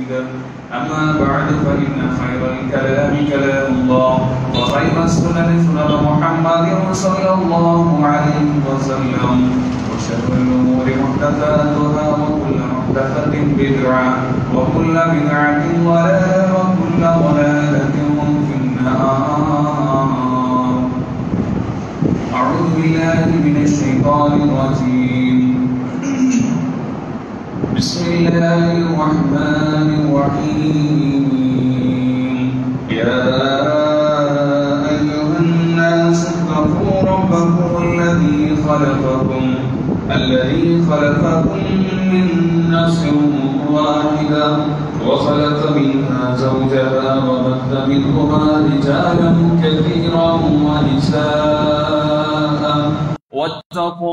حميد أما بعد فإن خير الكلام كلام الله وخير السنن سنن محمد صلى الله عليه وسلم وشر الأمور محدثاتها وكل محدثة بدعة وكل بدعة ضلالة وكل ضلالة في النار أعوذ بالله من الشيطان الرجيم بسم الله الرحمن الرحيم يا أيها الناس اتقوا ربكم الذي خلقكم الذي خلقكم من نفس واحدة وخلق منها زوجها وبث منهما رجالا كثيرا ونساء واتقوا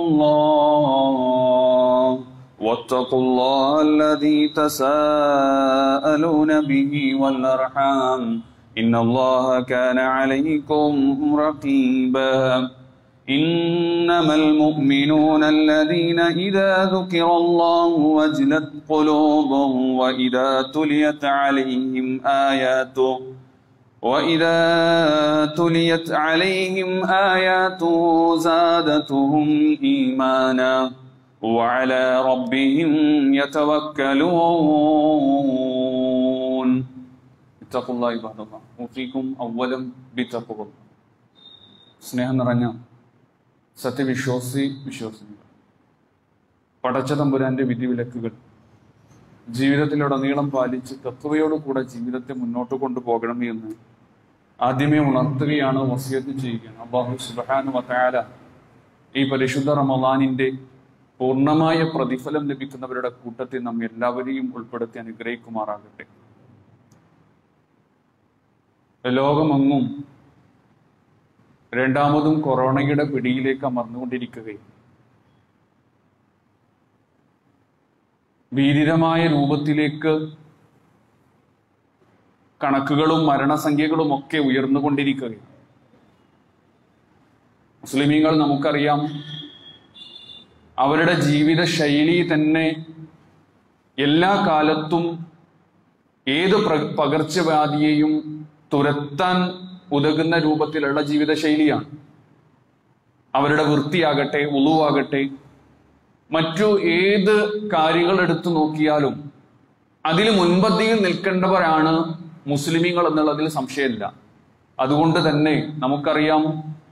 الله واتقوا الله الذي تساءلون به والأرحام إن الله كان عليكم رقيبا إنما المؤمنون الذين إذا ذكر الله وجلت قلوبهم وإذا تليت عليهم آياته وإذا تليت عليهم آياته زادتهم إيمانا وعلى ربهم يتوكلون اتقوا الله عباد الله أوصيكم أولا بتقوى الله സ്നേഹം നിറഞ്ഞ സത്യവിശ്വാസി വിശ്വാസികൾ പടച്ച തമ്പുരാന്റെ വിധിവിലക്കുകൾ ജീവിതത്തിലുടനീളം പാലിച്ച് തത്വയോടുകൂടെ ജീവിതത്തെ മുന്നോട്ട് കൊണ്ടുപോകണം എന്ന് ആദ്യമേ ഉണർത്തുകയാണ് വസിയത്ത് ചെയ്യുകയാണ് അള്ളാഹു സുബാനു വത്താല ഈ പരിശുദ്ധ റമദാനിന്റെ പൂർണ്ണമായ പ്രതിഫലം ലഭിക്കുന്നവരുടെ കൂട്ടത്തിൽ നാം എല്ലാവരെയും ഉൾപ്പെടുത്തി അനുഗ്രഹിക്കുമാറാകട്ടെ ലോകമെങ്ങും രണ്ടാമതും കൊറോണയുടെ പിടിയിലേക്ക് അമർന്നുകൊണ്ടിരിക്കുകയും ഭീതിതമായ രൂപത്തിലേക്ക് കണക്കുകളും മരണസംഖ്യകളും ഒക്കെ ഉയർന്നുകൊണ്ടിരിക്കുകയാണ് മുസ്ലിമീങ്ങൾ നമുക്കറിയാം അവരുടെ ജീവിത ശൈലി തന്നെ എല്ലാ കാലത്തും ഏത് പ്ര- പകർച്ചവ്യാധിയെയും തുരത്താൻ ഉതകുന്ന രൂപത്തിലുള്ള ജീവിതശൈലിയാണ് അവരുടെ വൃത്തിയാകട്ടെ ഉളുവാകട്ടെ മറ്റു ഏത് കാര്യങ്ങൾ എടുത്തു നോക്കിയാലും അതിൽ മുൻപന്തിയിൽ നിൽക്കേണ്ടവരാണ് മുസ്ലിമീങ്ങൾ എന്നുള്ളതിൽ സംശയമില്ല അതുകൊണ്ട് തന്നെ നമുക്കറിയാം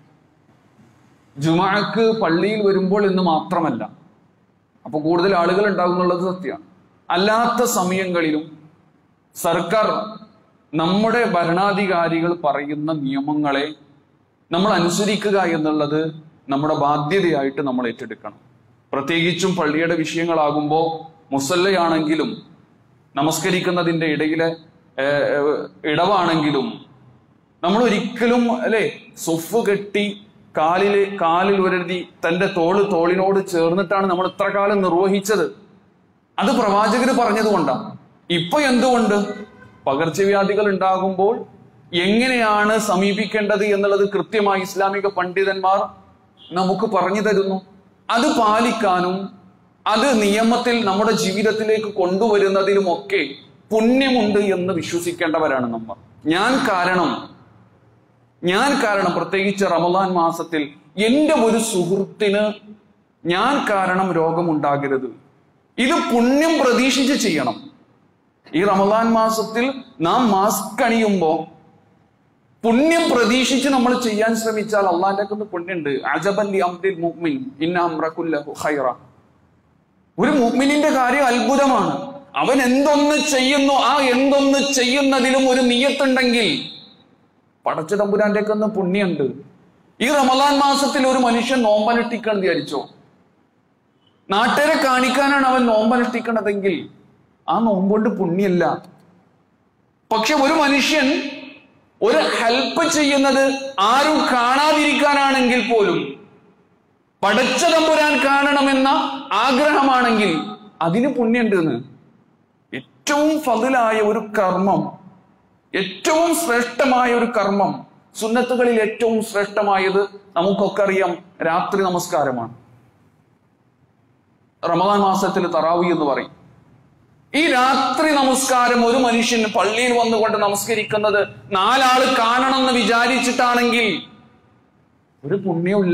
ജുമാക്ക് പള്ളിയിൽ വരുമ്പോൾ എന്ന് മാത്രമല്ല അപ്പൊ കൂടുതൽ ആളുകൾ ഉണ്ടാകും എന്നുള്ളത് സത്യമാണ് അല്ലാത്ത സമയങ്ങളിലും സർക്കാർ നമ്മുടെ ഭരണാധികാരികൾ പറയുന്ന നിയമങ്ങളെ നമ്മൾ അനുസരിക്കുക എന്നുള്ളത് നമ്മുടെ ബാധ്യതയായിട്ട് നമ്മൾ ഏറ്റെടുക്കണം പ്രത്യേകിച്ചും പള്ളിയുടെ വിഷയങ്ങളാകുമ്പോൾ മുസല്ലയാണെങ്കിലും നമസ്കരിക്കുന്നതിന്റെ ഇടയിലെ ഏഹ്, ഏഹ്, ഇടവാണെങ്കിലും നമ്മൾ ഒരിക്കലും അല്ലെ സൊഫ് കെട്ടി കാലില് കാലിൽ ഉരതി തന്റെ തോള് തോളിനോട് ചേർന്നിട്ടാണ് നമ്മൾ ഇത്ര കാലം നിർവഹിച്ചത് അത് പ്രവാചകര് പറഞ്ഞതുകൊണ്ടാണ് ഇപ്പൊ എന്തുകൊണ്ട് പകർച്ചവ്യാധികൾ ഉണ്ടാകുമ്പോൾ എങ്ങനെയാണ് സമീപിക്കേണ്ടത് എന്നുള്ളത് കൃത്യമായി ഇസ്ലാമിക പണ്ഡിതന്മാർ നമുക്ക് പറഞ്ഞു തരുന്നു അത് പാലിക്കാനും അത് നിയമത്തിൽ നമ്മുടെ ജീവിതത്തിലേക്ക് കൊണ്ടുവരുന്നതിനുമൊക്കെ പുണ്യമുണ്ട് എന്ന് വിശ്വസിക്കേണ്ടവരാണ് നമ്മൾ ഞാൻ കാരണം ഞാൻ കാരണം പ്രത്യേകിച്ച് റമദാൻ മാസത്തിൽ എന്റെ ഒരു സുഹൃത്തിന് ഞാൻ കാരണം രോഗമുണ്ടാകരുത് ഇത് പുണ്യം പ്രതീക്ഷിച്ച് ചെയ്യണം ഈ റമദാൻ മാസത്തിൽ നാം മാസ്ക് അണിയുമ്പോ പുണ്യം പ്രതീക്ഷിച്ച് നമ്മൾ ചെയ്യാൻ ശ്രമിച്ചാൽ അള്ളാന്റെ ഒക്കെ പുണ്യുണ്ട് അജബല്ലി അംദിൽ മുഅ്മിൻ ഇന്ന അംറകുല്ലഹു ഖൈറ ഒരു മുഅ്മിനിന്റെ കാര്യം അത്ഭുതമാണ് അവൻ എന്തൊന്ന് ചെയ്യുന്നു ആ എന്തൊന്ന് ചെയ്യുന്നതിലും ഒരു നിയത്തുണ്ടെങ്കിൽ പടച്ച തമ്പുരാന്റെ ഒക്കെ ഒന്ന് പുണ്യുണ്ട് ഈ റമദാൻ മാസത്തിൽ ഒരു മനുഷ്യൻ നോമ്പനുഷ്ഠിക്കണം വിചാരിച്ചോ നാട്ടുകാരെ കാണിക്കാനാണ് അവൻ നോമ്പനുഷ്ഠിക്കണതെങ്കിൽ ആ നോമ്പുകൊണ്ട് പുണ്യല്ല പക്ഷെ ഒരു മനുഷ്യൻ ഒരു ഹെൽപ്പ് ചെയ്യുന്നത് ആരും കാണാതിരിക്കാനാണെങ്കിൽ പോലും പടച്ച തമ്പുരാൻ കാണണമെന്ന ആഗ്രഹമാണെങ്കിൽ അതിന് പുണ്യുണ്ടെന്ന് ഏറ്റവും ഫതിലായ ഒരു കർമ്മം ഏറ്റവും ശ്രേഷ്ഠമായ ഒരു കർമ്മം സുന്നത്തുകളിൽ ഏറ്റവും ശ്രേഷ്ഠമായത് നമുക്കൊക്കെ അറിയാം രാത്രി നമസ്കാരമാണ് റമദാൻ മാസത്തിൽ തറാവി എന്ന് പറയും ഈ രാത്രി നമസ്കാരം ഒരു മനുഷ്യൻ പള്ളിയിൽ വന്നുകൊണ്ട് നമസ്കരിക്കുന്നത് നാലാള് കാണണമെന്ന് വിചാരിച്ചിട്ടാണെങ്കിൽ ഒരു പുണ്യമില്ല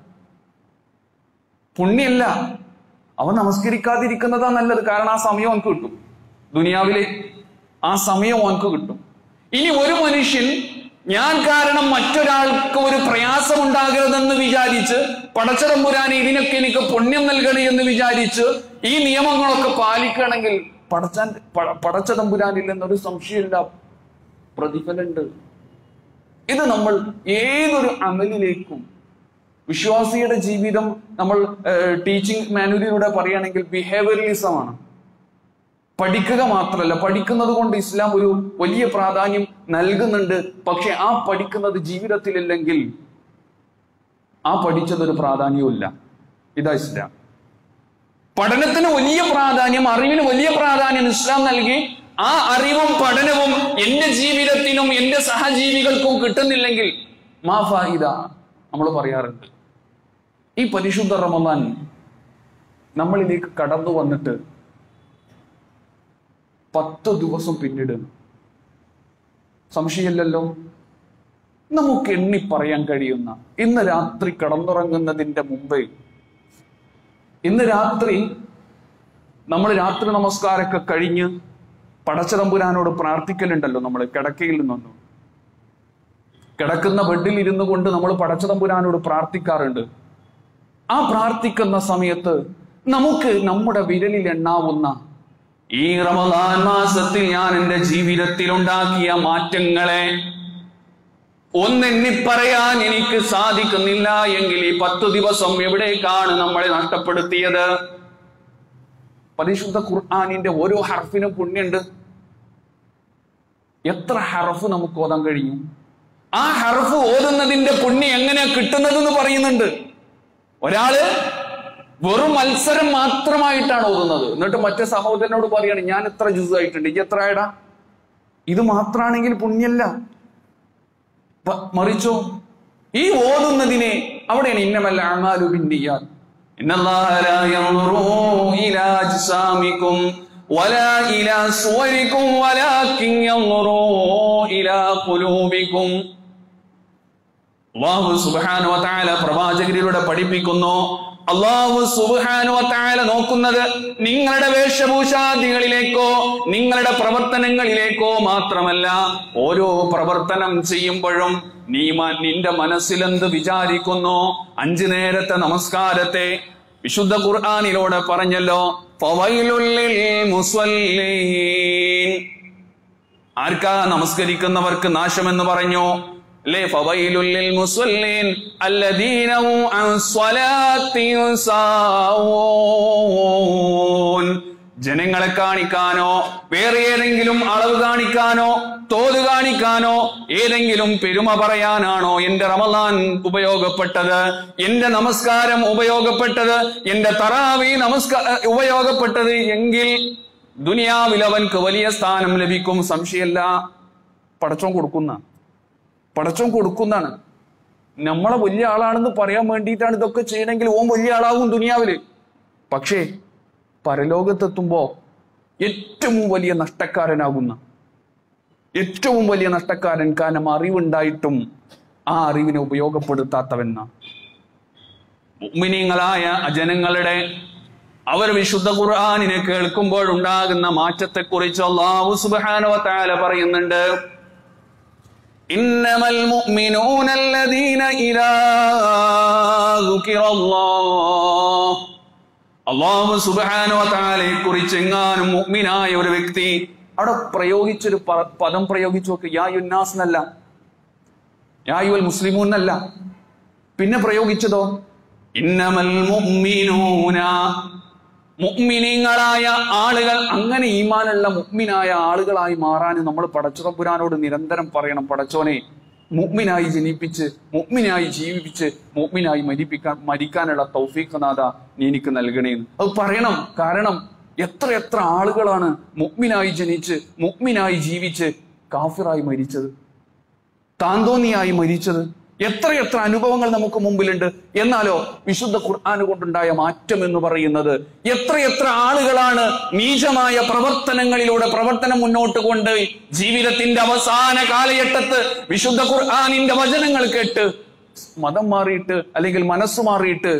പുണ്യല്ല അവൻ നമസ്കരിക്കാതിരിക്കുന്നതാ നല്ലത് കാരണം ആ സമയം അവനക്ക് കിട്ടും ദുനിയാവിലെ ആ സമയം അവനക്ക് കിട്ടും ഇനി ഒരു മനുഷ്യൻ ഞാൻ കാരണം മറ്റൊരാൾക്ക് ഒരു പ്രയാസം ഉണ്ടാകരുതെന്ന് വിചാരിച്ച് പടച്ചതമ്പുരാനെ ഇതിനൊക്കെ എനിക്ക് പുണ്യം നൽകണേ എന്ന് വിചാരിച്ച് ഈ നിയമങ്ങളൊക്കെ പാലിക്കണമെങ്കിൽ പടച്ചാൻ പ- പടച്ചതമ്പുരാനിൽ എന്നൊരു സംശയമില്ല പ്രതിഫലമുണ്ട് ഇത് നമ്മൾ ഏതൊരു അമലിലേക്കും വിശ്വാസിയുടെ ജീവിതം നമ്മൾ ടീച്ചിങ് മാനുവലിലൂടെ പറയുകയാണെങ്കിൽ ബിഹേവിയറലിസമാണ് പഠിക്കുക മാത്രമല്ല പഠിക്കുന്നത് കൊണ്ട് ഇസ്ലാം ഒരു വലിയ പ്രാധാന്യം നൽകുന്നുണ്ട് പക്ഷെ ആ പഠിക്കുന്നത് ജീവിതത്തിലില്ലെങ്കിൽ ആ പഠിച്ചതൊരു പ്രാധാന്യവുമില്ല ഇതാ ഇസ്ലാം പഠനത്തിന് വലിയ പ്രാധാന്യം അറിവിന് വലിയ പ്രാധാന്യം ഇസ്ലാം നൽകി ആ അറിവും പഠനവും എന്റെ ജീവിതത്തിനും എന്റെ സഹജീവികൾക്കും കിട്ടുന്നില്ലെങ്കിൽ മാ ഫായിദ നമ്മൾ പറയാറുണ്ട് ഈ പരിശുദ്ധ റമദാൻ നമ്മളിലേക്ക് കടന്നു വന്നിട്ട് പത്ത് ദിവസം പിന്നിടുന്നു സംശയമില്ലല്ലോ നമുക്ക് എണ്ണി പറയാൻ കഴിയുന്ന ഇന്ന് രാത്രി കടന്നുറങ്ങുന്നതിന്റെ മുമ്പേ ഇന്ന് രാത്രി നമ്മൾ രാത്രി നമസ്കാരമൊക്കെ കഴിഞ്ഞ് പടച്ചതമ്പുരാനോട് പ്രാർത്ഥിക്കലുണ്ടല്ലോ നമ്മൾ കിടക്കയിൽ നിന്നൊന്നും കിടക്കുന്ന ബെഡിൽ ഇരുന്നു കൊണ്ട് നമ്മൾ പടച്ചതമ്പുരാനോട് പ്രാർത്ഥിക്കാറുണ്ട് ആ പ്രാർത്ഥിക്കുന്ന സമയത്ത് നമുക്ക് നമ്മുടെ വിരലിൽ എണ്ണാവുന്ന ഈ റമദാൻ മാസത്തിൽ ഞാൻ എന്റെ ജീവിതത്തിൽ ഉണ്ടാക്കിയ മാറ്റങ്ങളെ ഒന്നെണ്ണി പറയാൻ എനിക്ക് സാധിക്കുന്നില്ല എങ്കിൽ ഈ പത്തു ദിവസം എവിടേക്കാണ് നമ്മളെ നഷ്ടപ്പെടുത്തിയത് പരിശുദ്ധ ഖുർആാനിന്റെ ഓരോ ഹർഫിനും പുണ്യുണ്ട് എത്ര ഹർഫ് നമുക്ക് ഓതാൻ കഴിയും ആ ഹർഫ് ഓതുന്നതിന്റെ പുണ്യം എങ്ങനെയാ കിട്ടുന്നതെന്ന് പറയുന്നുണ്ട് ഒരാള് വെറും മത്സരം മാത്രമായിട്ടാണ് ഓതുന്നത് എന്നിട്ട് മറ്റേ സഹോദരനോട് പറയാണ് ഞാൻ എത്ര ജ്യൂസ് ആയിട്ടുണ്ട് ഈ എത്ര ആയടാ ഇത് മാത്രാണെങ്കിൽ പുണ്യല്ല പ- മറിച്ചോ ഈ ഓതുന്നതിനെ അവിടെയാണ് ഇന്നമല്ല അമാലു ബിന്നിയാൽ ഇന്നല്ലാഹ ലാ യൻദുറു ഇലാ അജ്സാമികും വലാ ഇലാ സുവരികും വലാകിൻ യൻദുറു ഇലാ ഖുലൂബികും അള്ളാഹു സുബ്ഹാനഹു വ തആല പ്രവാചകരിലൂടെ പഠിപ്പിക്കുന്നു അള്ളാഹു സുബ്ഹാനഹു വ തആല നോക്കുന്നത് നിങ്ങളുടെ വേഷഭൂഷാദികളിലേക്കോ നിങ്ങളുടെ പ്രവർത്തനങ്ങളിലേക്കോ മാത്രമല്ല ഓരോ പ്രവർത്തനം ചെയ്യുമ്പോഴും നീ മ- നിന്റെ മനസ്സിലെന്ത് വിചാരിക്കുന്നു അഞ്ചു നേരത്തെ നമസ്കാരത്തെ വിശുദ്ധ ഖുർആനിലൂടെ പറഞ്ഞല്ലോ ഫവൈലുൽ ലിൽ മുസല്ലീൻ ആർക്കാ നമസ്കരിക്കുന്നവർക്ക് നാശമെന്ന് പറഞ്ഞു അല്ലേ ഫവൈലുൽ മുസല്ലീൻ അല്ലദീന ഹും അൻ സ്വലാത്തിഹിം സാവൂൻ ജനങ്ങളെ കാണിക്കാനോ വേറെ ഏതെങ്കിലും അളവ് കാണിക്കാനോ തോത് കാണിക്കാനോ ഏതെങ്കിലും പെരുമ പറയാനാണോ എന്റെ റമദാൻ ഉപയോഗപ്പെട്ടത് എന്റെ നമസ്കാരം ഉപയോഗപ്പെട്ടത് എന്റെ തറാവി നമസ്കാര ഉപയോഗപ്പെട്ടത് എങ്കിൽ ദുനിയാവിൽ അവൻക്ക് വലിയ സ്ഥാനം ലഭിക്കും സംശയമല്ല പടച്ചോൻ കൊടുക്കുന്ന പടച്ചോൻ കൊടുക്കുന്നതാണ് നമ്മളെ വലിയ ആളാണെന്ന് പറയാൻ വേണ്ടിയിട്ടാണ് ഇതൊക്കെ ചെയ്യണമെങ്കിൽ ഓൻ വലിയ ആളാകും ദുനിയാവില് പക്ഷേ പരലോകത്തെത്തുമ്പോ ഏറ്റവും വലിയ നഷ്ടക്കാരനാകുന്ന ഏറ്റവും വലിയ നഷ്ടക്കാരൻ കാരണം അറിവുണ്ടായിട്ടും ആ അറിവിനെ ഉപയോഗപ്പെടുത്താത്തവെന്ന മുഅ്മിനീങ്ങളായ ജനങ്ങളുടെ അവർ വിശുദ്ധ ഖുർആനിനെ കേൾക്കുമ്പോൾ ഉണ്ടാകുന്ന മാറ്റത്തെക്കുറിച്ച് അള്ളാഹു സുബ്ഹാനഹു വ തആല പറയുന്നുണ്ട് إنما المؤمنون الذين إذا ذكر الله അള്ളാഹു സുബാനു താലയെ കുറിച്ച് എങ്ങാനും മുഅ്മിനായ ഒരു വ്യക്തി അവിടെ പ്രയോഗിച്ചൊരു പ- പദം പ്രയോഗിച്ചു നോക്ക് യാ യുന്നാസ് എന്നല്ല യാ യുൽ മുസ്ലിമൂൻ എന്നല്ല പിന്നെ പ്രയോഗിച്ചതോ ഇന്നമൽ മുഅ്മിനൂന മുഅ്മിനീങ്ങളായ ആളുകൾ അങ്ങനെ ഈമാനുള്ള മുഅ്മിനായ ആളുകളായി മാറാൻ നമ്മൾ പടച്ചുറപ്പുരാനോട് നിരന്തരം പറയണം പടച്ചോനെ മുഅ്മിനായി ജനിപ്പിച്ച് മുഅ്മിനായി ജീവിപ്പിച്ച് മുഅ്മിനായി മരിപ്പിക്കാൻ മരിക്കാനുള്ള തൗഫീഖ് നാഥ നീ എനിക്ക് നൽകണേന്ന് അത് പറയണം കാരണം എത്ര എത്ര ആളുകളാണ് മുഅ്മിനായി ജനിച്ച് മുഅ്മിനായി ജീവിച്ച് കാഫിറായി മരിച്ചത് താന്തോന്നിയായി മരിച്ചത് എത്രയെത്ര അനുഭവങ്ങൾ നമുക്ക് മുമ്പിലുണ്ട് എന്നാലോ വിശുദ്ധ ഖുർആൻ കൊണ്ടുണ്ടായ മാറ്റം എന്ന് പറയുന്നത് എത്രയെത്ര ആളുകളാണ് നീചമായ പ്രവർത്തനങ്ങളിലൂടെ പ്രവർത്തനം മുന്നോട്ട് കൊണ്ട് ജീവിതത്തിന്റെ അവസാന കാലഘട്ടത്ത് വിശുദ്ധ ഖുർആാനിന്റെ വചനങ്ങൾ കേട്ട് മതം മാറിയിട്ട് അല്ലെങ്കിൽ മനസ്സ് മാറിയിട്ട്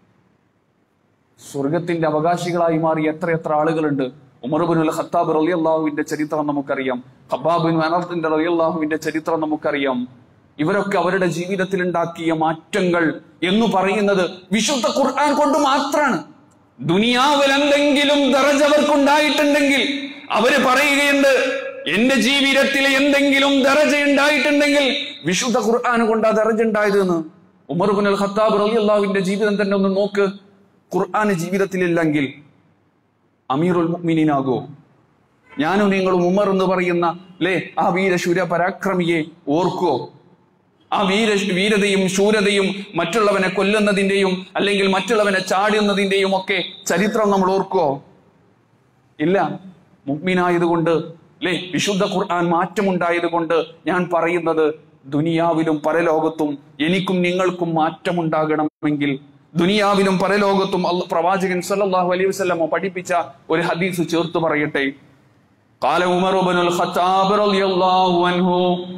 സ്വർഗത്തിന്റെ അവകാശികളായി മാറി എത്രയെത്ര ആളുകളുണ്ട് ഉമർബിനുൽ ഖത്താബ് റലി അള്ളാഹുവിന്റെ ചരിത്രം നമുക്കറിയാം ഹബാബിൻ അനർത്തിന്റെ റലി അള്ളാഹുവിന്റെ ചരിത്രം നമുക്കറിയാം ഇവരൊക്കെ അവരുടെ ജീവിതത്തിൽ ഉണ്ടാക്കിയ മാറ്റങ്ങൾ എന്ന് പറയുന്നത് വിശുദ്ധ ഖുർആൻ കൊണ്ട് മാത്രമാണ് ദുനിയാവിൽ എന്തെങ്കിലും ദറജ അവർക്കുണ്ടായിട്ടുണ്ടെങ്കിൽ അവര് പറയുകയുണ്ട് എന്റെ ജീവിതത്തിൽ എന്തെങ്കിലും ദറജ ഉണ്ടായിട്ടുണ്ടെങ്കിൽ വിശുദ്ധ ഖുർആൻ കൊണ്ട് ആ ദറജ ഉണ്ടായത് എന്ന് ഉമർ ബുൻ അൽ ഖത്താബ് റലി അള്ളാഹുവിന്റെ ജീവിതം തന്നെ ഒന്ന് നോക്ക് ഖുർആൻ ജീവിതത്തിലില്ലെങ്കിൽ അമീറുൽ മുഅ്മിനീനാകോ ഞാനും നിങ്ങളും ഉമർ എന്ന് പറയുന്ന ലേ ആ വീരശൂര പരാക്രമിയെ ഓർക്കോ ആ വീര വീരതയും ശൂരതയും മറ്റുള്ളവനെ കൊല്ലുന്നതിന്റെയും അല്ലെങ്കിൽ മറ്റുള്ളവനെ ചാടുന്നതിന്റെയും ഒക്കെ ചരിത്രം നമ്മൾ ഓർക്കോ ഇല്ല മുഗ്മിനായതുകൊണ്ട് അല്ലേ വിശുദ്ധ ഖുർആൻ മാറ്റമുണ്ടായത് കൊണ്ട് ഞാൻ പറയുന്നത് ദുനിയാവിലും പരലോകത്തും എനിക്കും നിങ്ങൾക്കും മാറ്റമുണ്ടാകണമെങ്കിൽ ദുനിയാവിലും പരലോകത്തും അല്ല പ്രവാചകൻ സല്ലല്ലാഹു അലൈഹി വസല്ലമ പഠിപ്പിച്ച ഒരു ഹദീസ് ചേർത്ത് പറയട്ടെ قال عمر بن الخطاب رضي الله عنه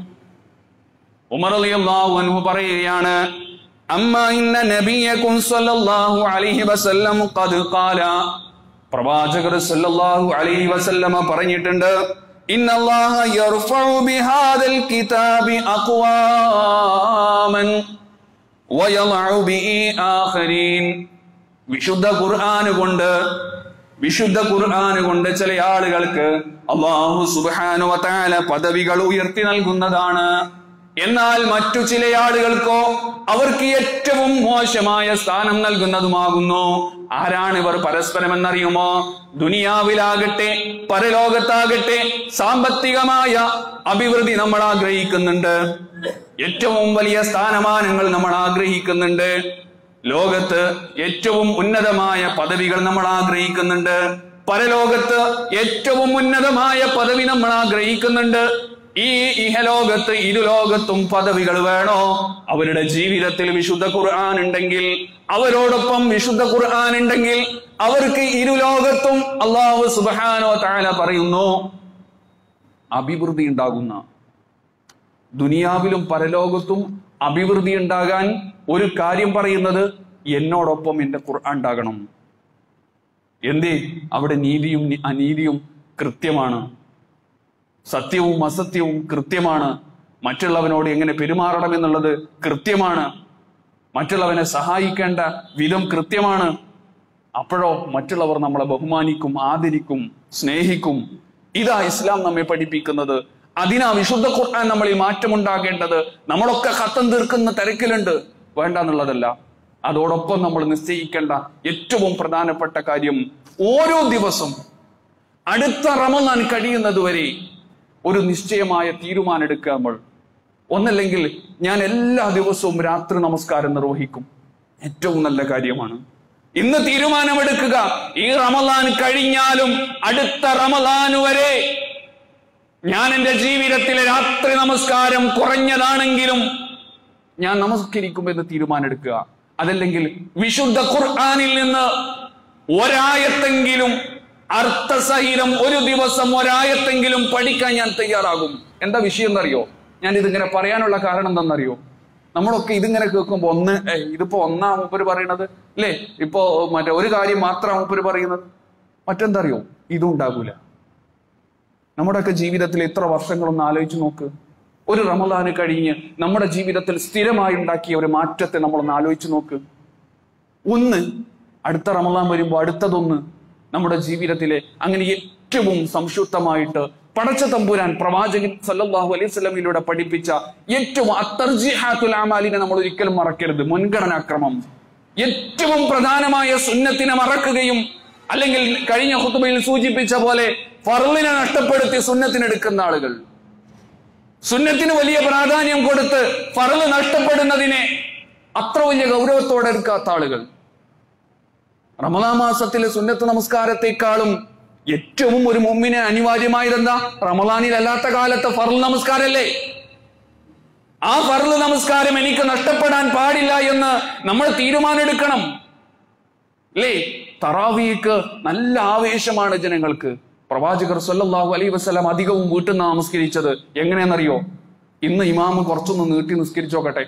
ഉമർ റളിയല്ലാഹു അൻഹു പറയുകയാണ് അമ്മ ഇന്ന നബിയക്കും സല്ലല്ലാഹു അലൈഹി വസല്ലം ഖദ് ഖാല പ്രവാചകർ സല്ലല്ലാഹു അലൈഹി വസല്ലമ പറഞ്ഞിട്ടുണ്ട് ഇന്നല്ലാഹ യർഫഉ ബിഹാദൽ കിതാബി അഖ്വാമൻ വയളഉ ബിഹി ആഖരീൻ വിശുദ്ധ ഖുർആൻ കൊണ്ട് വിശുദ്ധ ഖുർആൻ കൊണ്ട് ചില ആളുകൾക്ക് അള്ളാഹു സുബ്ഹാനഹു വ തആല പദവികൾ ഉയർത്തി നൽകുന്നതാണ് എന്നാൽ മറ്റു ചില ആളുകൾക്കോ അവർക്ക് ഏറ്റവും മോശമായ സ്ഥാനം നൽകുന്നതുമാകുന്നു ആരാണ് ഇവർ പരസ്പരം എന്നറിയുമോ ദുനിയാവിലാകട്ടെ പരലോകത്താകട്ടെ സാമ്പത്തികമായ അഭിവൃദ്ധി നമ്മൾ ആഗ്രഹിക്കുന്നുണ്ട് ഏറ്റവും വലിയ സ്ഥാനമാനങ്ങൾ നമ്മൾ ആഗ്രഹിക്കുന്നുണ്ട് ലോകത്ത് ഏറ്റവും ഉന്നതമായ പദവികൾ നമ്മൾ ആഗ്രഹിക്കുന്നുണ്ട് പരലോകത്ത് ഏറ്റവും ഉന്നതമായ പദവി നമ്മൾ ആഗ്രഹിക്കുന്നുണ്ട് ഈ ഇഹലോകത്ത് ഇരുലോകത്തും പദവികൾ വേണോ അവരുടെ ജീവിതത്തിൽ വിശുദ്ധ ഖുർആൻ ഉണ്ടെങ്കിൽ അവരോടൊപ്പം വിശുദ്ധ ഖുർആൻ ഉണ്ടെങ്കിൽ അവർക്ക് ഇരുലോകത്തും അള്ളാഹു സുബാനോ താല പറയുന്നു അഭിവൃദ്ധി ഉണ്ടാകുന്ന ദുനിയാവിലും പരലോകത്തും അഭിവൃദ്ധി ഉണ്ടാകാൻ ഒരു കാര്യം പറയുന്നത് എന്നോടൊപ്പം എന്റെ ഖുർആൻ ഉണ്ടാകണം എന്തേ അവിടെ നീതിയും നി- അനീതിയും കൃത്യമാണ് സത്യവും അസത്യവും കൃത്യമാണ് മറ്റുള്ളവനോട് എങ്ങനെ പെരുമാറണം എന്നുള്ളത് കൃത്യമാണ് മറ്റുള്ളവനെ സഹായിക്കേണ്ട വിധം കൃത്യമാണ് അപ്പോഴോ മറ്റുള്ളവർ നമ്മളെ ബഹുമാനിക്കും ആദരിക്കും സ്നേഹിക്കും ഇതാ ഇസ്ലാം നമ്മെ പഠിപ്പിക്കുന്നത് അതിനാ വിശുദ്ധ ഖുർആൻ നമ്മളിൽ മാറ്റമുണ്ടാകേണ്ടത് നമ്മളൊക്കെ ഹത്തം തീർക്കുന്ന തിരക്കിലുണ്ട് വേണ്ട എന്നുള്ളതല്ല അതോടൊപ്പം നമ്മൾ നിശ്ചയിക്കേണ്ട ഏറ്റവും പ്രധാനപ്പെട്ട കാര്യം ഓരോ ദിവസം അടുത്ത റമദാൻ കഴിയുന്നതുവരെ ഒരു നിശ്ചയമായ തീരുമാനം എടുക്കുക നമ്മൾ ഒന്നല്ലെങ്കിൽ ഞാൻ എല്ലാ ദിവസവും രാത്രി നമസ്കാരം നിർവഹിക്കും ഏറ്റവും നല്ല കാര്യമാണ് ഇന്ന് തീരുമാനമെടുക്കുക ഈ റമദാൻ കഴിഞ്ഞാലും അടുത്ത റമദാൻ വരെ ഞാൻ എന്റെ ജീവിതത്തിലെ രാത്രി നമസ്കാരം കുറഞ്ഞതാണെങ്കിലും ഞാൻ നമസ്കരിക്കുമെന്ന് തീരുമാനമെടുക്കുക അതല്ലെങ്കിൽ വിശുദ്ധ ഖുർആനിൽ നിന്ന് ഒരായത്തെങ്കിലും അർത്ഥസഹിതം ഒരു ദിവസം ഒരായത്തെങ്കിലും പഠിക്കാൻ ഞാൻ തയ്യാറാകും എന്താ വിഷയം എന്നറിയോ ഞാൻ ഇതിങ്ങനെ പറയാനുള്ള കാരണം എന്താണെന്നറിയോ നമ്മളൊക്കെ ഇതിങ്ങനെ കേൾക്കുമ്പോ ഒന്ന് ഏയ് ഇതിപ്പോ ഒന്നാ മൂപ്പര് പറയണത് അല്ലേ ഇപ്പോ മറ്റേ ഒരു കാര്യം മാത്രം മൂപ്പര് പറയുന്നത് മറ്റെന്താ അറിയോ ഇതും ഉണ്ടാകൂല നമ്മുടെയൊക്കെ ജീവിതത്തിൽ എത്ര വർഷങ്ങളൊന്ന് ആലോചിച്ച് നോക്ക് ഒരു റമദാന് കഴിഞ്ഞ് നമ്മുടെ ജീവിതത്തിൽ സ്ഥിരമായി ഉണ്ടാക്കിയ ഒരു മാറ്റത്തെ നമ്മളൊന്ന് ആലോചിച്ച് നോക്ക് ഒന്ന് അടുത്ത റമദാൻ വരുമ്പോൾ അടുത്തതൊന്ന് നമ്മുടെ ജീവിതത്തിലെ അങ്ങനെ ഏറ്റവും സംശുദ്ധമായിട്ട് പടച്ച തമ്പുരാൻ പ്രവാചകൻ സല്ലല്ലാഹു അലൈഹി സ്വലമിലൂടെ പഠിപ്പിച്ച ഏറ്റവും അത്തർജിഹാത്തുൽ അമാലിനെ നമ്മൾ ഒരിക്കലും മറക്കരുത് മുൻഗണനാക്രമം ഏറ്റവും പ്രധാനമായ സുന്നത്തിനെ മറക്കുകയും അല്ലെങ്കിൽ കഴിഞ്ഞ ഹുത്തുബയിൽ സൂചിപ്പിച്ച പോലെ ഫർളിനെ നഷ്ടപ്പെടുത്തി സുന്നത്തിനെടുക്കുന്ന ആളുകൾ സുന്നത്തിന് വലിയ പ്രാധാന്യം കൊടുത്ത് ഫറല് നഷ്ടപ്പെടുന്നതിനെ അത്ര വലിയ ഗൗരവത്തോടെ എടുക്കാത്ത ആളുകൾ റമദാ മാസത്തിലെ സുന്നത്ത് നമസ്കാരത്തെക്കാളും ഏറ്റവും ഒരു മുമ്മിനെ. അനിവാര്യമായതെന്താ റമദാനിൽ അല്ലാത്ത കാലത്ത് ഫറൽ നമസ്കാരല്ലേ ആ ഫർള് നമസ്കാരം എനിക്ക് നഷ്ടപ്പെടാൻ പാടില്ല എന്ന് നമ്മൾ തീരുമാനമെടുക്കണം അല്ലേ തറാവിക്ക് നല്ല ആവേശമാണ് ജനങ്ങൾക്ക് പ്രവാചകർ സല്ലല്ലാഹു അലൈഹി വസല്ലം അധികവും വീട്ടിൽ നിന്ന് നമസ്കരിച്ചത് എങ്ങനെയെന്നറിയോ ഇന്ന് ഇമാമ് കുറച്ചൊന്ന് നീട്ടി നിസ്കരിച്ചോക്കട്ടെ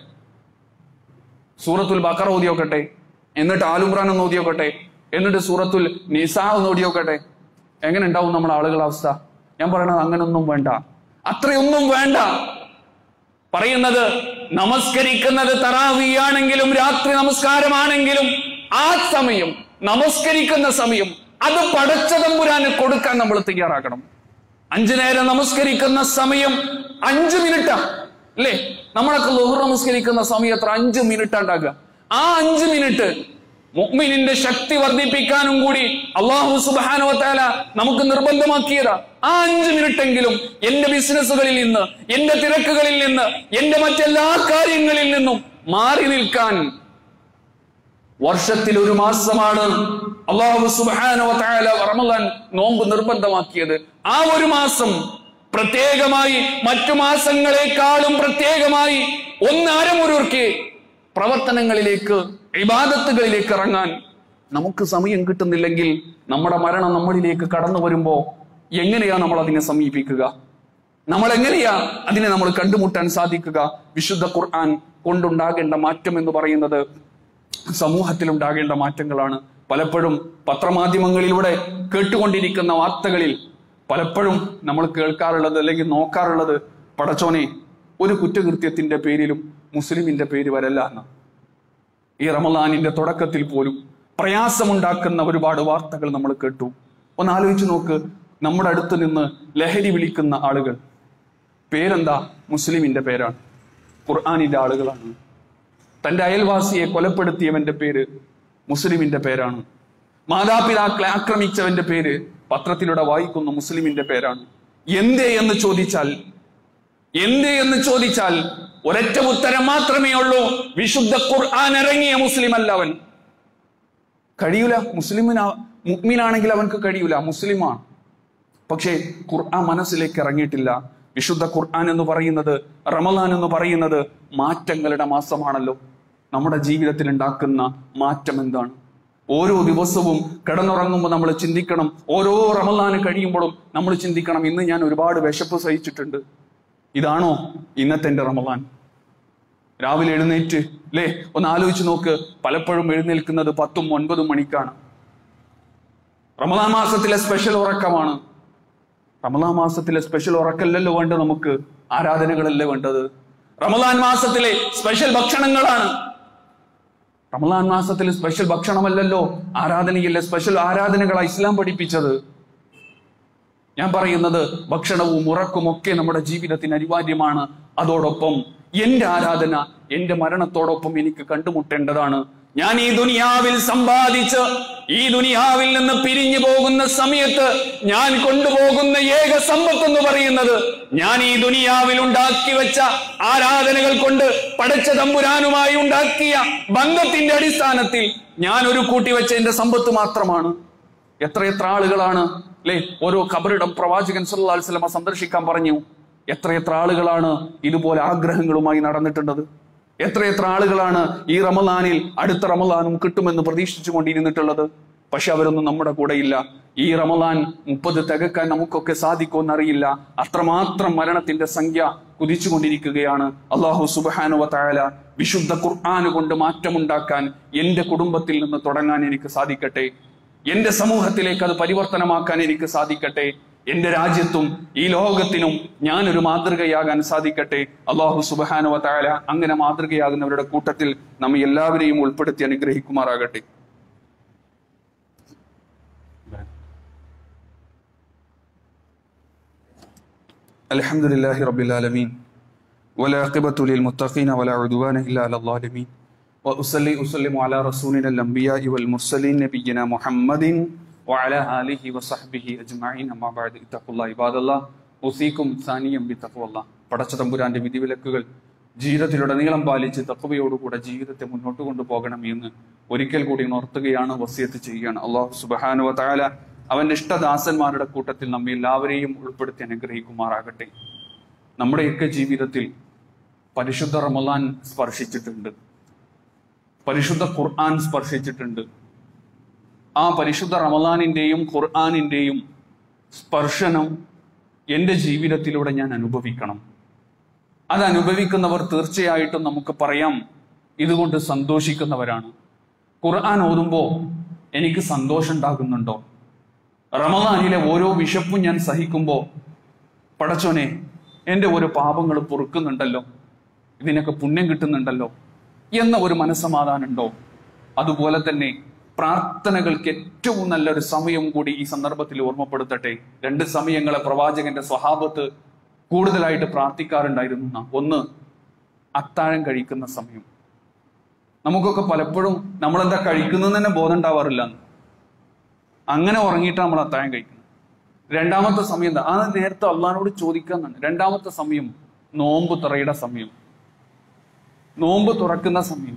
സൂറത്തുൽ ബക്കറ ഓതിയോക്കട്ടെ എന്നിട്ട് ആലുംറാൻ ഒന്ന് ഓതിയോക്കട്ടെ എന്നിട്ട് സൂറത്തുൽ നിസാ ഒന്ന് ഓടിയോക്കട്ടെ എങ്ങനെ ഉണ്ടാവും നമ്മുടെ ആളുകളുടെ അവസ്ഥ ഞാൻ പറയണത് അങ്ങനൊന്നും വേണ്ട അത്രയൊന്നും വേണ്ട പറയുന്നത് നമസ്കരിക്കുന്നത് തറാവിയാണെങ്കിലും രാത്രി നമസ്കാരമാണെങ്കിലും ആ സമയം നമസ്കരിക്കുന്ന സമയം അത് പടച്ചതമ്പുരാന് കൊടുക്കാൻ നമ്മൾ തയ്യാറാക്കണം അഞ്ചു നേരം നമസ്കരിക്കുന്ന സമയം അഞ്ചു മിനിറ്റാ അല്ലേ നമ്മളൊക്കെ ലോഹർ നമസ്കരിക്കുന്ന സമയം എത്ര അഞ്ചു മിനിറ്റ് ഉണ്ടാകുക ആ അഞ്ചു മിനിറ്റ് മുഅ്മിനിന്റെ ശക്തി വർദ്ധിപ്പിക്കാനും കൂടി അള്ളാഹു സുബാനുവത്താല നമുക്ക് നിർബന്ധമാക്കിയതാ ആ അഞ്ചു മിനിറ്റെങ്കിലും എന്റെ ബിസിനസ്സുകളിൽ നിന്ന് എന്റെ തിരക്കുകളിൽ നിന്ന് എന്റെ മറ്റെല്ലാ കാര്യങ്ങളിൽ നിന്നും മാറി നിൽക്കാൻ വർഷത്തിൽ ഒരു മാസമാണ് അള്ളാഹു സുബാനുവത്താല റമലാൻ നോമ്പ് നിർബന്ധമാക്കിയത് ആ ഒരു മാസം പ്രത്യേകമായി മറ്റു മാസങ്ങളെക്കാളും പ്രത്യേകമായി ഒന്ന് അരമുരുർക്ക് പ്രവർത്തനങ്ങളിലേക്ക് ഇബാദത്തുകളിലേക്ക് ഇറങ്ങാൻ നമുക്ക് സമയം കിട്ടുന്നില്ലെങ്കിൽ നമ്മുടെ മരണം നമ്മളിലേക്ക് കടന്നു വരുമ്പോ എങ്ങനെയാ നമ്മൾ അതിനെ സമീപിക്കുക നമ്മൾ എങ്ങനെയാ അതിനെ നമ്മൾ കണ്ടുമുട്ടാൻ സാധിക്കുക വിശുദ്ധ ഖുർആൻ കൊണ്ടുണ്ടാകേണ്ട മാറ്റം എന്ന് പറയുന്നത് സമൂഹത്തിൽ ഉണ്ടാകേണ്ട മാറ്റങ്ങളാണ് പലപ്പോഴും പത്രമാധ്യമങ്ങളിലൂടെ കേട്ടുകൊണ്ടിരിക്കുന്ന വാർത്തകളിൽ പലപ്പോഴും നമ്മൾ കേൾക്കാറുള്ളത് അല്ലെങ്കിൽ നോക്കാറുള്ളത് പടച്ചോനെ ഒരു കുറ്റകൃത്യത്തിന്റെ പേരിലും മുസ്ലിമിന്റെ പേര് വരല്ല എന്ന് ഈ റമലാനിന്റെ തുടക്കത്തിൽ പോലും പ്രയാസമുണ്ടാക്കുന്ന ഒരുപാട് വാർത്തകൾ നമ്മൾ കേട്ടു ഒന്ന് ആലോചിച്ച് നോക്ക് നമ്മുടെ അടുത്ത് നിന്ന് ലഹരി വിളിക്കുന്ന ആളുകൾ പേരെന്താ മുസ്ലിമിന്റെ പേരാണ് ഖുർആാനിന്റെ ആളുകളാണ് തന്റെ അയൽവാസിയെ കൊലപ്പെടുത്തിയവന്റെ പേര് മുസ്ലിമിന്റെ പേരാണ് മാതാപിതാക്കളെ ആക്രമിച്ചവന്റെ പേര് പത്രത്തിലൂടെ വായിക്കുന്ന മുസ്ലിമിന്റെ പേരാണ് എന്തേ എന്ന് ചോദിച്ചാൽ എന്തേ എന്ന് ചോദിച്ചാൽ ഒരൊറ്റ ഉത്തരം മാത്രമേ ഉള്ളൂ വിശുദ്ധ ഖുർആൻ ഇറങ്ങിയ മുസ്ലിം അല്ല അവൻ കഴിയൂല മുസ്ലിമിനാ മുഗ്മിനാണെങ്കിൽ അവൻക്ക് കഴിയൂല മുസ്ലിമാണ് പക്ഷേ ഖുർആൻ മനസ്സിലേക്ക് ഇറങ്ങിയിട്ടില്ല വിശുദ്ധ ഖുർആൻ എന്ന് പറയുന്നത് റമലാൻ എന്ന് പറയുന്നത് മാറ്റങ്ങളുടെ മാസമാണല്ലോ നമ്മുടെ ജീവിതത്തിൽ ഉണ്ടാക്കുന്ന മാറ്റം എന്താണ് ഓരോ ദിവസവും കിടന്നുറങ്ങുമ്പോൾ നമ്മൾ ചിന്തിക്കണം ഓരോ റമലാന് കഴിയുമ്പോഴും നമ്മൾ ചിന്തിക്കണം ഇന്ന് ഞാൻ ഒരുപാട് വിശപ്പ് സഹിച്ചിട്ടുണ്ട് ഇതാണോ ഇന്നത്തെ എന്റെ റമലാൻ രാവിലെ എഴുന്നേറ്റ് അല്ലേ ഒന്ന് ആലോചിച്ച് നോക്ക് പലപ്പോഴും എഴുന്നേൽക്കുന്നത് പത്തും ഒൻപതും മണിക്കാണ് റമദാൻ മാസത്തിലെ സ്പെഷ്യൽ ഉറക്കമാണ് റമദാൻ മാസത്തിലെ സ്പെഷ്യൽ ഉറക്കല്ലല്ലോ വേണ്ടത് നമുക്ക് ആരാധനകളല്ലേ വേണ്ടത് റമദാൻ മാസത്തിലെ സ്പെഷ്യൽ ഭക്ഷണങ്ങളാണ് റമദാൻ മാസത്തിൽ സ്പെഷ്യൽ ഭക്ഷണമല്ലല്ലോ ആരാധനയിലെ സ്പെഷ്യൽ ആരാധനകളാണ് ഇസ്ലാം പഠിപ്പിച്ചത് ഞാൻ പറയുന്നത് ഭക്ഷണവും ഉറക്കും ഒക്കെ നമ്മുടെ ജീവിതത്തിന് അനിവാര്യമാണ് അതോടൊപ്പം എന്റെ ആരാധന എന്റെ മരണത്തോടൊപ്പം എനിക്ക് കണ്ടുമുട്ടേണ്ടതാണ് ഞാൻ ഈ ദുനിയാവിൽ സമ്പാദിച്ച് ഈ ദുനിയാവിൽ നിന്ന് പിരിഞ്ഞു പോകുന്ന സമയത്ത് ഞാൻ കൊണ്ടുപോകുന്ന ഏക സമ്പത്ത് എന്ന് പറയുന്നത് ഞാൻ ഈ ദുനിയാവിൽ ഉണ്ടാക്കി വെച്ച ആരാധനകൾ കൊണ്ട് പടച്ച തമ്പുരാനുമായി ഉണ്ടാക്കിയ ബന്ധത്തിന്റെ അടിസ്ഥാനത്തിൽ ഞാൻ ഒരു കൂട്ടി വെച്ച എന്റെ സമ്പത്ത് മാത്രമാണ് എത്ര എത്ര ആളുകളാണ് അല്ലെ ഓരോ ഖബറിടം പ്രവാചകൻ സല്ലല്ലാഹു അലൈഹി വസല്ലമ സന്ദർശിക്കാൻ പറഞ്ഞു എത്ര എത്ര ആളുകളാണ് ഇതുപോലെ ആഗ്രഹങ്ങളുമായി നടന്നിട്ടുള്ളത് എത്രയെത്ര ആളുകളാണ് ഈ റമലാനിൽ അടുത്ത റമലാനും കിട്ടുമെന്ന് പ്രതീക്ഷിച്ചു കൊണ്ടിരുന്നിട്ടുള്ളത് പക്ഷെ അവരൊന്നും നമ്മുടെ കൂടെയില്ല ഈ റമലാൻ മുപ്പത് തികക്കാൻ നമുക്കൊക്കെ സാധിക്കുമെന്നറിയില്ല അത്രമാത്രം മരണത്തിന്റെ സംഖ്യ കുതിച്ചുകൊണ്ടിരിക്കുകയാണ് അള്ളാഹു സുബാനുവ തായാല വിശുദ്ധ ഖുർആാന് കൊണ്ട് മാറ്റമുണ്ടാക്കാൻ എന്റെ കുടുംബത്തിൽ നിന്ന് തുടങ്ങാൻ എനിക്ക് സാധിക്കട്ടെ എന്റെ സമൂഹത്തിലേക്ക് അത് പരിവർത്തനമാക്കാൻ എനിക്ക് സാധിക്കട്ടെ എന്റെ രാജ്യത്തും ഈ ലോകത്തിനും ഞാനൊരു മാതൃകയാകാൻ സാധിക്കട്ടെ അള്ളാഹു സുബാനുവ താല അങ്ങനെ മാതൃകയാകുന്നവരുടെ കൂട്ടത്തിൽ നമ്മെ എല്ലാവരെയും ഉൾപ്പെടുത്തി അനുഗ്രഹിക്കുമാറാകട്ടെ الحمد لله رب العالمين والعاقبة للمتقين ولا عدوان إلا على الظالمين وأصلي أسلم على رسولنا الأنبياء والمرسلين نبينا محمد وعلى آله وصحبه أجمعين أما بعد اتقوا الله عباد الله أوصيكم ثانيا بتقوى الله പടച്ച തമ്പുരാന്റെ വിധിവിലക്കുകൾ ജീവിതത്തിലുടനീളം പാലിച്ച് തക്കവയോടുകൂടെ ജീവിതത്തെ മുന്നോട്ട് കൊണ്ടുപോകണം എന്ന് ഒരിക്കൽ കൂടി ഉണർത്തുകയാണ് വസിയത്ത് ചെയ്യുകയാണ് അള്ളാഹു സുബാനുവ താല അവന്റെ ഇഷ്ടദാസന്മാരുടെ കൂട്ടത്തിൽ നമ്മെ എല്ലാവരെയും ഉൾപ്പെടുത്തി അനുഗ്രഹിക്കുമാറാകട്ടെ നമ്മുടെയൊക്കെ ജീവിതത്തിൽ പരിശുദ്ധ റമലാൻ സ്പർശിച്ചിട്ടുണ്ട് പരിശുദ്ധ ഖുർആൻ സ്പർശിച്ചിട്ടുണ്ട് ആ പരിശുദ്ധ റമലാനിന്റെയും ഖുർആാനിന്റെയും സ്പർശനം എൻ്റെ ജീവിതത്തിലൂടെ ഞാൻ അനുഭവിക്കണം അത് അനുഭവിക്കുന്നവർ തീർച്ചയായിട്ടും നമുക്ക് പറയാം ഇതുകൊണ്ട് സന്തോഷിക്കുന്നവരാണ് ഖുർആൻ ഓതുമ്പോൾ എനിക്ക് സന്തോഷം ഉണ്ടാകുന്നുണ്ടോ റമദാനിലെ ഓരോ വിശപ്പും ഞാൻ സഹിക്കുമ്പോൾ പടച്ചോനെ എൻ്റെ ഓരോ പാപങ്ങൾ പൊറുക്കുന്നുണ്ടല്ലോ ഇതിനൊക്കെ പുണ്യം കിട്ടുന്നുണ്ടല്ലോ എന്ന ഒരു മനസ്സമാധാനം ഉണ്ടോ അതുപോലെ തന്നെ പ്രാർത്ഥനകൾക്ക് ഏറ്റവും നല്ലൊരു സമയം കൂടി ഈ സന്ദർഭത്തിൽ ഓർമ്മപ്പെടുത്തട്ടെ രണ്ട് സമയങ്ങളെ പ്രവാചകന്റെ സ്വഭാവത്ത് കൂടുതലായിട്ട് പ്രാർത്ഥിക്കാറുണ്ടായിരുന്നു എന്നാ. ഒന്ന് അത്താഴം കഴിക്കുന്ന സമയം നമുക്കൊക്കെ പലപ്പോഴും നമ്മളെന്താ കഴിക്കുന്നതെന്ന് തന്നെ ബോധം ഉണ്ടാവാറില്ല അങ്ങനെ ഉറങ്ങിയിട്ട് നമ്മൾ അത്താഴം കഴിക്കുന്നത് രണ്ടാമത്തെ സമയം എന്താ ആ നേരത്തെ അള്ളഹാനോട് ചോദിക്കാന്നാണ് രണ്ടാമത്തെ സമയം നോമ്പ് തുറയുടെ സമയം നോമ്പ് തുറക്കുന്ന സമയം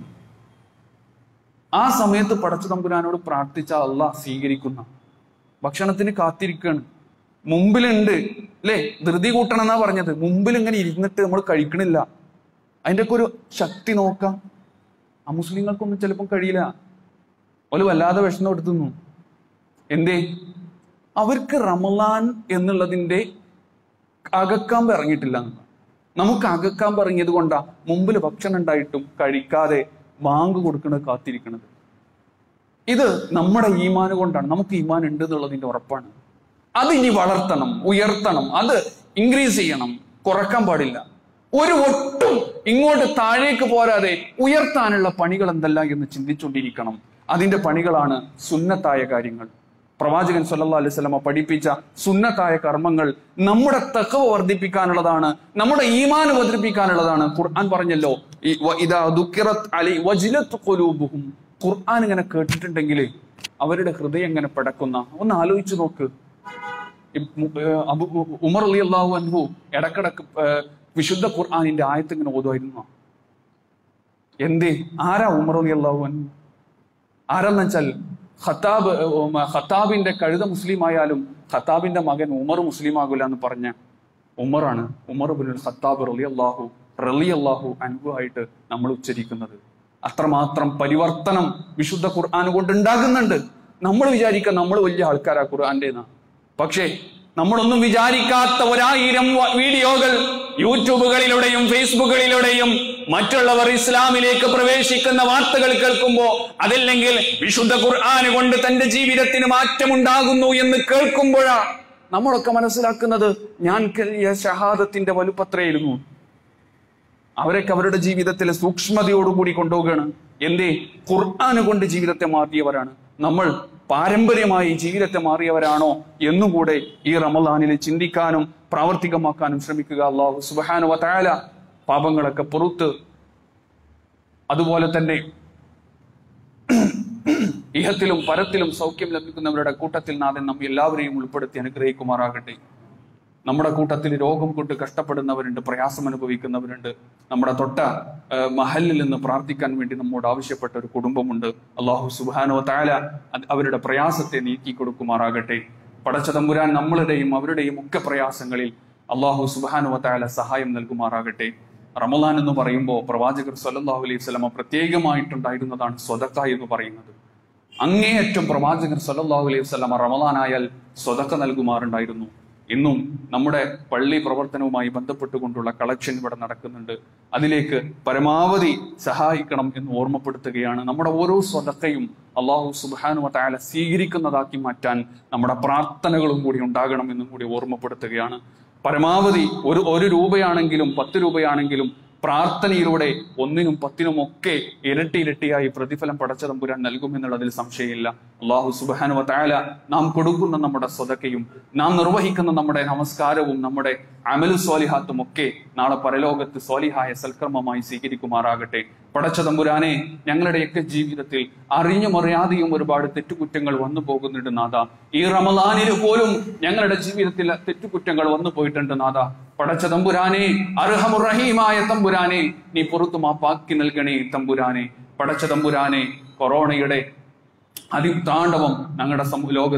ആ സമയത്ത് പടച്ചു തമ്പുരാനോട് പ്രാർത്ഥിച്ച അള്ളാഹ് സ്വീകരിക്കുന്ന ഭക്ഷണത്തിന് കാത്തിരിക്കുകയാണ് മുമ്പിലുണ്ട് അല്ലേ ധൃതി കൂട്ടണം എന്നാ പറഞ്ഞത് മുമ്പിൽ ഇങ്ങനെ ഇരുന്നിട്ട് നമ്മൾ കഴിക്കണില്ല അതിന്റെ ഒക്കെ ഒരു ശക്തി നോക്കാം ആ മുസ്ലിങ്ങൾക്കൊന്നും ചിലപ്പം കഴിയില്ല ഓല് വല്ലാതെ വിഷമം എടുത്തുന്നു എന്തേ അവർക്ക് റമലാൻ എന്നുള്ളതിന്റെ അകക്കാമ്പ് ഇറങ്ങിയിട്ടില്ല എന്ന് നമുക്ക് അകക്കാമ്പ് ഇറങ്ങിയത് കൊണ്ടാ മുമ്പിൽ ഭക്ഷണം ഉണ്ടായിട്ടും കഴിക്കാതെ ബാങ്ക് കൊടുക്കുന്നത് കാത്തിരിക്കുന്നത് ഇത് നമ്മുടെ ഈമാന് കൊണ്ടാണ് നമുക്ക് ഈമാൻ ഉണ്ട് എന്നുള്ളതിന്റെ ഉറപ്പാണ് അത് ഇനി വളർത്തണം ഉയർത്തണം അത് ഇൻക്രീസ് ചെയ്യണം കുറക്കാൻ പാടില്ല ഒരു ഒട്ടും ഇങ്ങോട്ട് താഴേക്ക് പോരാതെ ഉയർത്താനുള്ള പണികൾ എന്തല്ല എന്ന് ചിന്തിച്ചുകൊണ്ടിരിക്കണം അതിന്റെ പണികളാണ് സുന്നത്തായ കാര്യങ്ങൾ പ്രവാചകൻ സല്ലല്ലാഹു അലൈഹി വസല്ലമ പഠിപ്പിച്ച സുന്നത്തായ കർമ്മങ്ങൾ നമ്മുടെ തക്കവ വർദ്ധിപ്പിക്കാനുള്ളതാണ് നമ്മുടെ ഈമാൻ വർദ്ധിപ്പിക്കാനുള്ളതാണ് ഖുർആൻ പറഞ്ഞല്ലോ ഈ വ- ഇദാ ദുക്കിറത് അലൈ വജിലത് ഖുലൂബുഹും ഖുർആൻ ഇങ്ങനെ കേട്ടിട്ടുണ്ടെങ്കിൽ അവരുടെ ഹൃദയം ഇങ്ങനെ പിടക്കുന്ന ഒന്ന് ആലോചിച്ചു നോക്ക് ഈ മു- ഏർ അബു ഉമർ അലി അള്ളാഹു അൻഹു ഇടക്കിടക്ക് ഏർ വിശുദ്ധ ഖുർആാനിന്റെ ആയത്ത് ഇങ്ങനെ ഓതുമായിരുന്നു എന്തേ ആരാ ഉമർ അലി അള്ളാഹു അൻഹു ആരെന്ന് വെച്ചാൽ ഖത്താബ് ഉം, ഖത്താബിന്റെ കഴുത മുസ്ലിം ആയാലും ഖത്താബിന്റെ മകൻ ഉമർ മുസ്ലിം ആകില്ല എന്ന് പറഞ്ഞ ഉമറാണ് ഉമർ ബിൻ ഖത്താബ് റലി അള്ളാഹു റലി അള്ളാഹു അൻഹു ആയിട്ട് നമ്മൾ ഉച്ചരിക്കുന്നത് അത്രമാത്രം പരിവർത്തനം വിശുദ്ധ ഖുർആൻ കൊണ്ട് ഉണ്ടാകുന്നുണ്ട് നമ്മൾ വിചാരിക്കുക നമ്മൾ വലിയ ആൾക്കാരാ ഖുർആന്റെ പക്ഷേ നമ്മളൊന്നും വിചാരിക്കാത്ത ഒരായിരം വ- വീഡിയോകൾ യൂട്യൂബുകളിലൂടെയും ഫേസ്ബുക്കുകളിലൂടെയും മറ്റുള്ളവർ ഇസ്ലാമിലേക്ക് പ്രവേശിക്കുന്ന വാർത്തകൾ കേൾക്കുമ്പോ അതല്ലെങ്കിൽ വിശുദ്ധ ഖുർആൻ കൊണ്ട് തന്റെ ജീവിതത്തിന് മാറ്റമുണ്ടാകുന്നു എന്ന് കേൾക്കുമ്പോഴാ നമ്മളൊക്കെ മനസ്സിലാക്കുന്നത് ഞാൻ കെല്ലിയ ഷഹാദത്തിന്റെ വലുപ്പത്രയായിരുന്നു അവരൊക്കെ അവരുടെ ജീവിതത്തിലെ സൂക്ഷ്മതയോടുകൂടി കൊണ്ടുപോവുകയാണ് എന്തേ ഖുർആന് കൊണ്ട് ജീവിതത്തെ മാറ്റിയവരാണ് നമ്മൾ പാരമ്പര്യമായി ജീവിതത്തെ മാറിയവരാണോ എന്നുകൂടെ ഈ റമദാനിൽ ചിന്തിക്കാനും പ്രാവർത്തികമാക്കാനും ശ്രമിക്കുക അള്ളാഹു സുബാനു വതാല പാപങ്ങളൊക്കെ പുറത്ത് അതുപോലെ തന്നെ ഇഹത്തിലും പരത്തിലും സൗഖ്യം ലഭിക്കുന്നവരുടെ കൂട്ടത്തിൽ നാഥൻ നമ്മെ എല്ലാവരെയും ഉൾപ്പെടുത്തി അനുഗ്രഹിക്കുമാറാകട്ടെ നമ്മുടെ കൂട്ടത്തിൽ രോഗം കൊണ്ട് കഷ്ടപ്പെടുന്നവരുണ്ട് പ്രയാസം അനുഭവിക്കുന്നവരുണ്ട് നമ്മുടെ തൊട്ട ആ, മഹലിൽ നിന്ന് പ്രാർത്ഥിക്കാൻ വേണ്ടി നമ്മോട് ആവശ്യപ്പെട്ട ഒരു കുടുംബമുണ്ട് അള്ളാഹു സുബാനോ താല അത് അവരുടെ പ്രയാസത്തെ നീക്കി കൊടുക്കുമാറാകട്ടെ പടച്ച തമ്പുരാൻ നമ്മളുടെയും അവരുടെയും ഒക്കെ പ്രയാസങ്ങളിൽ അള്ളാഹു സുബാനോ താല സഹായം നൽകുമാറാകട്ടെ റമലാൻ എന്ന് പറയുമ്പോൾ പ്രവാചകർ സല്ലല്ലാഹു അലൈഹി സ്വലമ പ്രത്യേകമായിട്ടുണ്ടായിരുന്നതാണ് സ്വതക്ക എന്ന് പറയുന്നത് അങ്ങേയറ്റം പ്രവാചകൻ സല്ലല്ലാഹു അലൈഹി വസല്ലമ റമദാനായാൽ സ്വതക്ക നൽകുമാറുണ്ടായിരുന്നു ഇന്നും നമ്മുടെ പള്ളി പ്രവർത്തനവുമായി ബന്ധപ്പെട്ടുകൊണ്ടുള്ള കളക്ഷൻ ഇവിടെ നടക്കുന്നുണ്ട് അതിലേക്ക് പരമാവധി സഹായിക്കണം എന്ന് ഓർമ്മപ്പെടുത്തുകയാണ് നമ്മുടെ ഓരോ സ്വതക്കയും അള്ളാഹു സുബാനു താല സ്വീകരിക്കുന്നതാക്കി മാറ്റാൻ നമ്മുടെ പ്രാർത്ഥനകളും കൂടി ഉണ്ടാകണം എന്നും കൂടി ഓർമ്മപ്പെടുത്തുകയാണ് പരമാവധി ഒരു ഒരു രൂപയാണെങ്കിലും പത്ത് രൂപയാണെങ്കിലും പ്രാർത്ഥനയിലൂടെ ഒന്നിനും പത്തിനും ഒക്കെ ഇരട്ടി ഇരട്ടിയായി പ്രതിഫലം പടച്ച തമ്പുരാൻ നൽകുമെന്നുള്ളതിൽ സംശയമില്ല അള്ളാഹു സുബാനു താല നാം കൊടുക്കുന്ന നമ്മുടെ സ്വതക്കയും നാം നിർവഹിക്കുന്ന നമ്മുടെ നമസ്കാരവും നമ്മുടെ അമലു സ്വാലിഹാത്തും ഒക്കെ നാളെ പരലോകത്ത് സ്വാലിഹായ സൽക്കർമ്മമായി സ്വീകരിക്കുമാറാകട്ടെ പടച്ച തമ്പുരാനെ ഞങ്ങളുടെയൊക്കെ ജീവിതത്തിൽ അറിഞ്ഞും അറിയാതെയും ഒരുപാട് തെറ്റുകുറ്റങ്ങൾ വന്നു പോകുന്നുണ്ട് നാഥ ഈ റമദാനിൽ പോലും ഞങ്ങളുടെ ജീവിതത്തിൽ തെറ്റുകുറ്റങ്ങൾ വന്നു പോയിട്ടുണ്ട് നാഥ പടച്ച തമ്പുരാനെ അർഹമുറഹീമായ തമ്പുരാനെ നീ പുറത്തു മാപ്പാക്കി നൽകണേ തമ്പുരാനെ പടച്ച തമ്പുരാനെ കൊറോണയുടെ അതിതാണ്ഡവം ഞങ്ങളുടെ സമൂ- ലോകത്ത്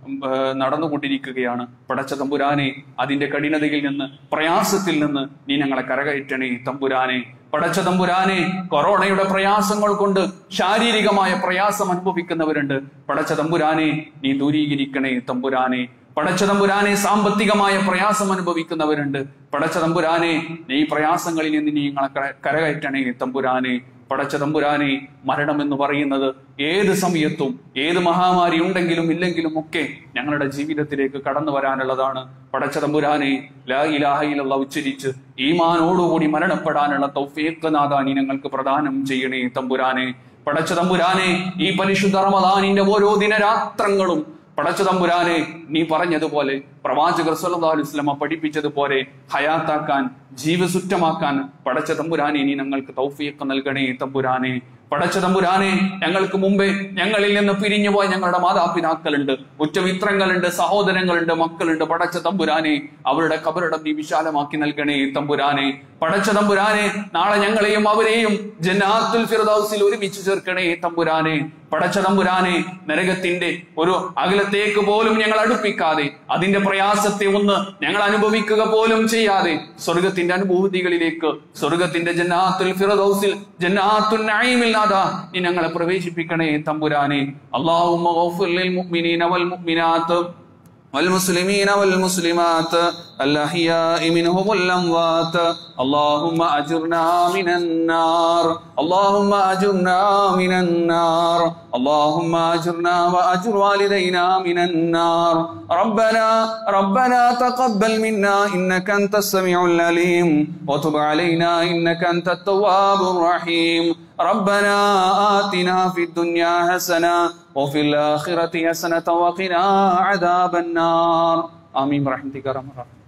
ഉം, ഏ, നടന്നുകൊണ്ടിരിക്കുകയാണ് പടച്ച തമ്പുരാനെ അതിന്റെ കഠിനതയിൽ നിന്ന് പ്രയാസത്തിൽ നിന്ന് നീ ഞങ്ങളെ കരകയറ്റണേ തമ്പുരാനെ പടച്ച തമ്പുരാനെ കൊറോണയുടെ പ്രയാസങ്ങൾ കൊണ്ട് ശാരീരികമായ പ്രയാസം അനുഭവിക്കുന്നവരുണ്ട് പടച്ച തമ്പുരാനെ നീ ദൂരീകരിക്കണേ തമ്പുരാനെ പടച്ച തമ്പുരാനെ സാമ്പത്തികമായ പ്രയാസം അനുഭവിക്കുന്നവരുണ്ട് പടച്ച തമ്പുരാനെ നീ പ്രയാസങ്ങളിൽ നിന്ന് നീ ഞങ്ങളെ കര- കരകയറ്റണേ തമ്പുരാനെ പടച്ച തമ്പുരാനെ മരണം എന്ന് പറയുന്നത് ഏത് സമയത്തും ഏത് മഹാമാരി ഉണ്ടെങ്കിലും ഇല്ലെങ്കിലും ഒക്കെ ഞങ്ങളുടെ ജീവിതത്തിലേക്ക് കടന്നു വരാനുള്ളതാണ് പടച്ച തമ്പുരാനെ ലാ ഇലാഹ ഇല്ലല്ലാഹ് ഉച്ചരിച്ച് ഈമാനോടുകൂടി മരണപ്പെടാനുള്ള തൗഫീഖ് നാഥ നീ ഞങ്ങൾക്ക് പ്രദാനം ചെയ്യണേ തമ്പുരാനെ പടച്ച തമ്പുരാനെ ഈ പരിശുദ്ധ റമദാനിന്റെ ഓരോ ദിനരാത്രങ്ങളും പടച്ച തമ്പുരാനെ നീ പറഞ്ഞതുപോലെ പ്രവാചകർ സല്ലല്ലാഹു അലൈഹി വസല്ലമ പഠിപ്പിച്ചതുപോലെ ഹയാത്താക്കാൻ ജീവസുറ്റമാക്കാൻ പടച്ച തമ്പുരാനെ നീ ഞങ്ങൾക്ക് തൗഫീഖ് നൽകണേ തമ്പുരാനെ പടച്ച തമ്പുരാനെ ഞങ്ങൾക്ക് മുമ്പേ ഞങ്ങളിൽ നിന്ന് പിരിഞ്ഞുപോയ ഞങ്ങളുടെ മാതാപിതാക്കളുണ്ട് ഉറ്റമിത്രങ്ങളുണ്ട് സഹോദരങ്ങളുണ്ട് മക്കളുണ്ട് പടച്ച തമ്പുരാനെ അവരുടെ കബറിടം നീ വിശാലമാക്കി നൽകണേ തമ്പുരാനെ പടച്ച തമ്പുരാനെ നാളെ ഞങ്ങളെയും അവരെയും ജന്നാത്തുൽ ഫിർദൗസിൽ ഒരുമിച്ച് ചേർക്കണേ തമ്പുരാനെ പടച്ച തമ്പുരാനെ നരകത്തിന്റെ ഒരു അകലത്തേക്ക് പോലും ഞങ്ങൾ അടുപ്പിക്കാതെ അതിന്റെ പ്രയാസത്തെ ഒന്ന് ഞങ്ങൾ അനുഭവിക്കുക പോലും ചെയ്യാതെ സ്വർഗത്തിന്റെ അനുഭൂതികളിലേക്ക് സ്വർഗത്തിന്റെ ജന്നാത്തുൽ ഫിറദൗസിൽ ജന്നാത്തുൽ നഈമില്ലാതെ നീ ഞങ്ങളെ പ്രവേശിപ്പിക്കണേ തമ്പുരാനെ അല്ലാഹുമ്മ ഗഫിർ ലിൽ മുഅ്മിനീന വൽ മുഅ്മിനാത്ത് والمسلمين والمسلمات الأحياء منهم والأموات اللهم أجرنا من النار اللهم أجرنا من النار اللهم أجرنا وأجر والدينا من النار ربنا ربنا تقبل منا إنك أنت السميع العليم وتب علينا إنك أنت التواب الرحيم ربنا آتنا في الدنيا حسنة وفي الآخرة حسنة وقنا عذاب النار آمين برحمتك يا رب العالمين